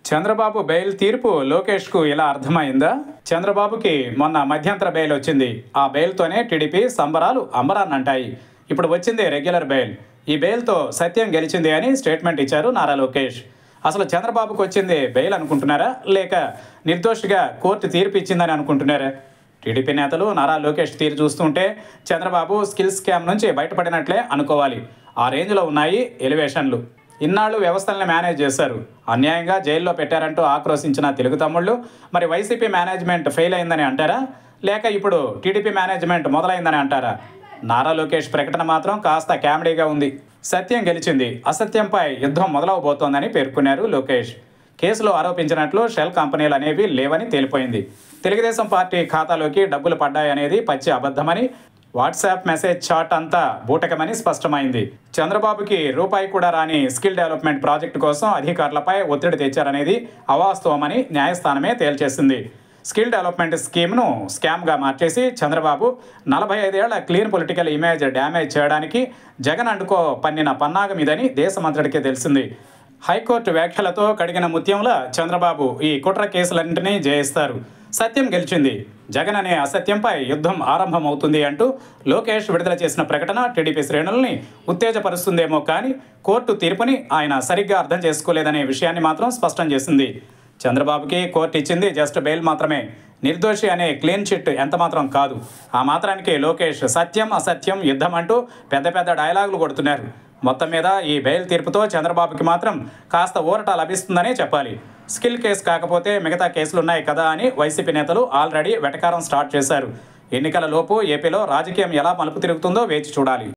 Chandrababu bail తీర్పు లోకేష్కు ఇలా అర్థమైందా చంద్రబాబుకి మొన్న మధ్యంతర బెయిల్ వచ్చింది ఆ బెయిల్తోనే టీడీపీ సంబరాలు అంబరాన్నంటాయి ఇప్పుడు వచ్చింది రెగ్యులర్ బెయిల్ ఈ బెయిల్తో సత్యం గెలిచింది అని స్టేట్మెంట్ ఇచ్చారు నారా లోకేష్ అసలు చంద్రబాబుకు వచ్చింది బెయిల్ అనుకుంటున్నారా లేక నిర్దోషిగా కోర్టు తీర్పు ఇచ్చిందని అనుకుంటున్నారా టీడీపీ నేతలు నారా లోకేష్ తీరు చూస్తుంటే చంద్రబాబు స్కిల్ స్కామ్ నుంచి బయటపడినట్లే అనుకోవాలి ఆ రేంజ్లో ఉన్నాయి ఎలివేషన్లు ఇన్నాళ్ళు వ్యవస్థల్ని మేనేజ్ చేశారు అన్యాయంగా జైల్లో పెట్టారంటూ ఆక్రోశించిన తెలుగు తమ్ముళ్ళు మరి వైసీపీ మేనేజ్మెంట్ ఫెయిల్ అయిందని అంటారా లేక ఇప్పుడు టీడీపీ మేనేజ్మెంట్ మొదలైందని అంటారా నారా లోకేష్ ప్రకటన మాత్రం కాస్త కామెడీగా ఉంది సత్యం గెలిచింది అసత్యంపై యుద్ధం మొదలవబోతోందని పేర్కొన్నారు లోకేష్ కేసులో ఆరోపించినట్లు షెల్ కంపెనీలు అనేవి లేవని తేలిపోయింది తెలుగుదేశం పార్టీ ఖాతాలోకి డబ్బులు పడ్డాయనేది పచ్చి అబద్ధమని వాట్సాప్ మెసేజ్ చాట్ అంతా బూటకమని స్పష్టమైంది చంద్రబాబుకి రూపాయి కూడా రాని స్కిల్ డెవలప్మెంట్ ప్రాజెక్టు కోసం అధికారులపై ఒత్తిడి తెచ్చారనేది అవాస్తవమని న్యాయస్థానమే తేల్చేసింది స్కిల్ డెవలప్మెంట్ స్కీమ్ను స్కామ్గా మార్చేసి చంద్రబాబు నలభై ఐదేళ్ల క్లీన్ పొలిటికల్ ఇమేజ్ డ్యామేజ్ చేయడానికి జగన్ అండుకో పన్నిన పన్నాగం ఇదని దేశమంతటికి తెలిసింది హైకోర్టు వ్యాఖ్యలతో కడిగిన ముత్యంలా చంద్రబాబు ఈ కుట్ర కేసులన్నింటినీ జయిస్తారు సత్యం గెలిచింది జగన్ అనే అసత్యంపై యుద్ధం ఆరంభమవుతుంది అంటూ లోకేష్ విడుదల చేసిన ప్రకటన టీడీపీ శ్రేణుల్ని ఉత్తేజపరుస్తుందేమో కానీ కోర్టు తీర్పుని ఆయన సరిగ్గా అర్థం చేసుకోలేదనే విషయాన్ని మాత్రం స్పష్టం చేసింది చంద్రబాబుకి కోర్టు ఇచ్చింది జస్ట్ బెయిల్ మాత్రమే నిర్దోషి అనే క్లీన్ చిట్ ఎంత మాత్రం కాదు ఆ మాత్రానికి లోకేష్ సత్యం అసత్యం యుద్ధం అంటూ పెద్ద పెద్ద డైలాగులు కొడుతున్నారు మొత్తం మీద ఈ బెయిల్ తీర్పుతో చంద్రబాబుకి మాత్రం కాస్త ఊరట లభిస్తుందనే చెప్పాలి స్కిల్ కేసు కాకపోతే మిగతా కేసులు ఉన్నాయి కదా అని వైసీపీ నేతలు ఆల్రెడీ వెటకారం స్టార్ట్ చేశారు ఎన్నికల లోపు ఏపీలో రాజకీయం ఎలా మలుపు తిరుగుతుందో వేచి చూడాలి